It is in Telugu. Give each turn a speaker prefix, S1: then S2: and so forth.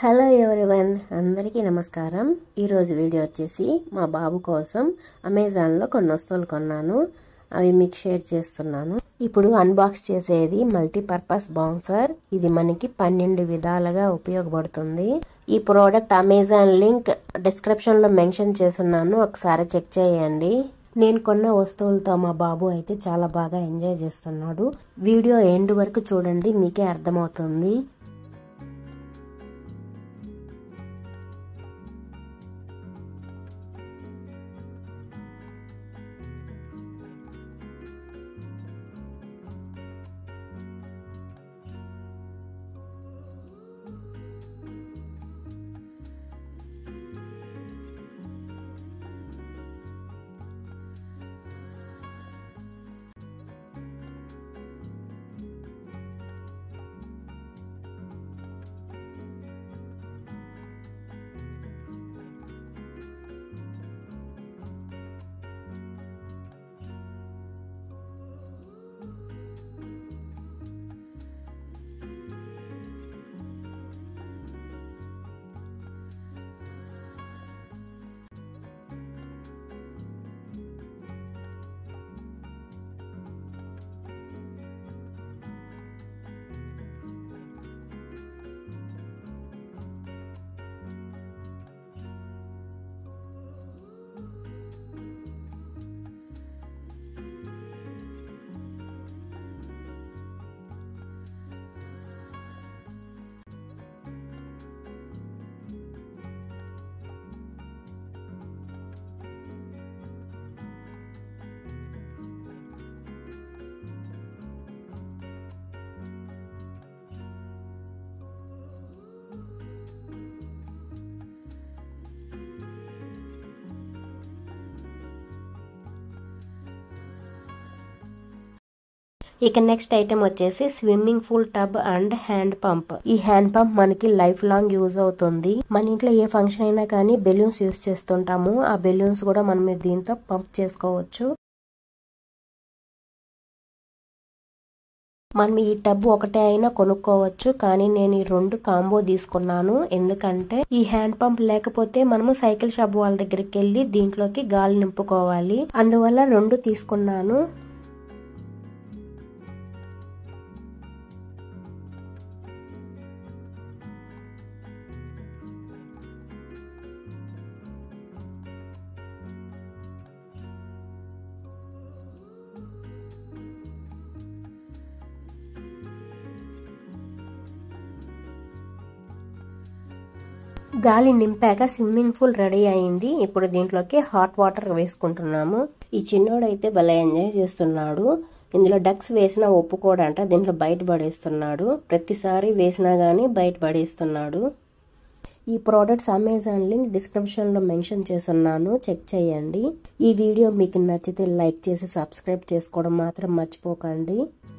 S1: హలో ఎవరివన్ అందరికీ నమస్కారం ఈరోజు వీడియో వచ్చేసి మా బాబు కోసం అమెజాన్లో కొన్ని వస్తువులు కొన్నాను అవి మీకు షేర్ చేస్తున్నాను ఇప్పుడు అన్బాక్స్ చేసేది మల్టీపర్పస్ బౌన్సర్ ఇది మనకి పన్నెండు విధాలుగా ఉపయోగపడుతుంది ఈ ప్రోడక్ట్ అమెజాన్ లింక్ డిస్క్రిప్షన్లో మెన్షన్ చేస్తున్నాను ఒకసారి చెక్ చేయండి నేను కొన్న వస్తువులతో మా బాబు అయితే చాలా బాగా ఎంజాయ్ చేస్తున్నాడు వీడియో ఎండ్ వరకు చూడండి మీకే అర్థమవుతుంది ఇక నెక్స్ట్ ఐటెం వచ్చేసి swimming pool tub and hand pump ఈ హ్యాండ్ పంప్ మనకి లైఫ్ లాంగ్ యూజ్ అవుతుంది మన ఇంట్లో ఏ ఫంక్షన్ అయినా కానీ బెలూన్స్ యూజ్ చేస్తుంటాము ఆ బెలూన్స్ కూడా మనం దీంతో పంప్ చేసుకోవచ్చు మనం ఈ టబ్ ఒకటే అయినా కొనుక్కోవచ్చు కానీ నేను ఈ రెండు కాంబో తీసుకున్నాను ఎందుకంటే ఈ హ్యాండ్ పంప్ లేకపోతే మనము సైకిల్ షాప్ వాళ్ళ దగ్గరికి వెళ్ళి దీంట్లోకి గాలి నింపుకోవాలి అందువల్ల రెండు తీసుకున్నాను గాలి నింపాక స్విమ్మింగ్ పూల్ రెడీ అయింది ఇప్పుడు దీంట్లోకి హాట్ వాటర్ వేసుకుంటున్నాము ఈ చిన్నోడైతే భలే ఎంజాయ్ చేస్తున్నాడు ఇందులో డక్స్ వేసినా ఒప్పుకోడంట దీంట్లో బయట పడేస్తున్నాడు ప్రతిసారి వేసినా గానీ బయట పడేస్తున్నాడు ఈ ప్రోడక్ట్స్ అమెజాన్ లింక్ డిస్క్రిప్షన్లో మెన్షన్ చేస్తున్నాను చెక్ చేయండి ఈ వీడియో మీకు నచ్చితే లైక్ చేసి సబ్స్క్రైబ్ చేసుకోవడం మాత్రం మర్చిపోకండి